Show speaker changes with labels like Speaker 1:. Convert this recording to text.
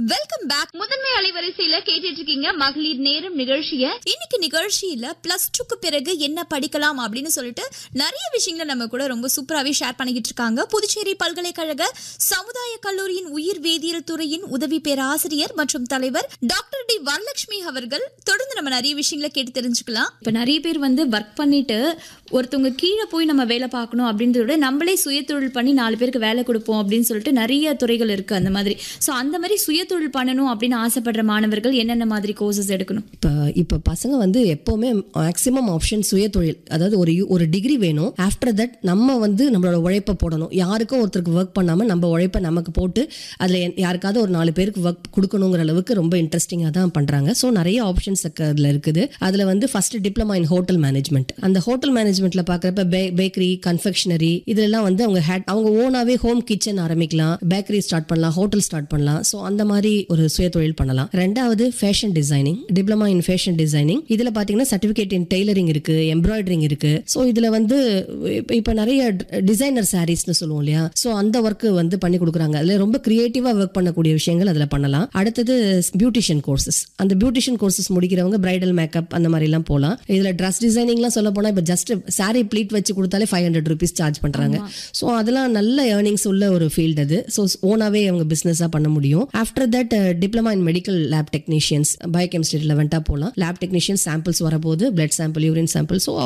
Speaker 1: welcome back
Speaker 2: முதன்மை அலைவரிசையில கேட்டுட்டு இருக்கீங்க மகளிர் நேரம் நிகழ்ச்சிய
Speaker 1: இன்னைக்கு நிகழ்ச்சியில பிளஸ் டூக்கு பிறகு என்ன படிக்கலாம் அப்படின்னு சொல்லிட்டு நிறைய விஷயங்களை நம்ம கூட ரொம்ப சூப்பராகவே ஷேர் பண்ணிக்கிட்டு இருக்காங்க புதுச்சேரி பல்கலைக்கழக சமுதாய கல்லூரியின் உயிர் வேதியியல் துறையின் உதவி பேராசிரியர் மற்றும் தலைவர் டாக்டர் டி வரலட்சுமி அவர்கள் தொடர்ந்து நம்ம நிறைய விஷயங்களை கேட்டு தெரிஞ்சுக்கலாம்
Speaker 3: இப்போ நிறைய பேர் வந்து ஒர்க் பண்ணிட்டு ஒருத்தவங்க கீழே போய் நம்ம வேலை பார்க்கணும் அப்படின்றத விட நம்மளே சுயதொழில் பண்ணி நாலு பேருக்கு வேலை கொடுப்போம் அப்படின்னு சொல்லிட்டு நிறைய துறைகள் இருக்கு அந்த மாதிரி ஸோ அந்த மாதிரி சுயதொழில் பண்ணணும் அப்படின்னு ஆசைப்படுற மாணவர்கள் என்னென்ன மாதிரி கோர்சஸ் எடுக்கணும்
Speaker 4: இப்போ இப்போ பசங்க வந்து எப்போவுமே மேக்ஸிமம் ஆப்ஷன் சுயதொழில் அதாவது ஒரு யு- ஒரு டிகிரி வேணும் ஆஃப்டர் தட் நம்ம வந்து நம்மளோட உழைப்பை போடணும் யாருக்கும் ஒருத்தருக்கு ஒர்க் பண்ணாமல் நம்ம உழைப்பை நமக்கு போட்டு அதில் யாருக்காவது ஒரு நாலு பேருக்கு ஒர்க் கொடுக்கணுங்கிற அளவுக்கு ரொம்ப இன்ட்ரெஸ்டிங்காக தான் பண்ணுறாங்க ஸோ நிறைய ஆப்ஷன்ஸ் அதில் இருக்குது அதில் வந்து first diploma in hotel management அந்த ஹோட்டல் மேனேஜ்மெண்ட்ல பார்க்குறப்ப பே பேக்கரி கன்ஃபெக்ஷனரி இதெல்லாம் வந்து அவங்க ஹேட் அவங்க ஓனாவே ஹோம் கிச்சன் ஆரம்பிக்கலாம் பேக்கரி ஸ்டார்ட் பண்ணலாம் ஹோட்டல் ஸ்டார்ட் பண்ணலாம் ஸோ அந்த மாதிரி ஒரு சுயதொழில் பண்ணலாம் ரெண்டாவது fashion designing diploma in fashion designing இதுல பாத்தீங்கன்னா சர்டிபிகேட் இன் டெய்லரிங் இருக்கு எம்ப்ராய்டரிங் இருக்கு ஸோ இதுல வந்து இப்ப- இப்ப நிறைய டிசைனர் சாரீஸ்னு சொல்லுவோம் இல்லையா ஸோ அந்த ஒர்க் வந்து பண்ணி கொடுக்குறாங்க அதுல ரொம்ப கிரியேட்டிவா ஒர்க் பண்ணக்கூடிய விஷயங்கள் அதுல பண்ணலாம் அடுத்தது பியூட்டிஷியன் கோர்சஸ் அந்த பியூட்டிஷியன் கோர்சஸ் முடிக்கிறவங்க பிரைடல் மேக்கப் அந்த மாதிரி எல்லாம் போகலாம் இதுல ட்ரெஸ் டிசைனிங்லாம் சொல்ல போனா இப்போ ஜஸ்ட் சாரி ப்ளீட் வச்சு கொடுத்தாலே ஃபைவ் ஹண்ட்ரட் ருபீஸ் சார்ஜ் பண்றாங்க ஸோ அதெல்லாம் நல்ல ஏர்னிங்ஸ் உள்ள ஒரு ஃபீல்டு அது ஸோ ஓனாவே அவங்க பிசினஸா பண்ண முடியும் after that diploma in medical lab technicians biochemistry லெவன்ட்டா போகலாம் லேப் டெக்னீஷியன் சாம்பிள்ஸ் வரப்போது blood sample urine sample so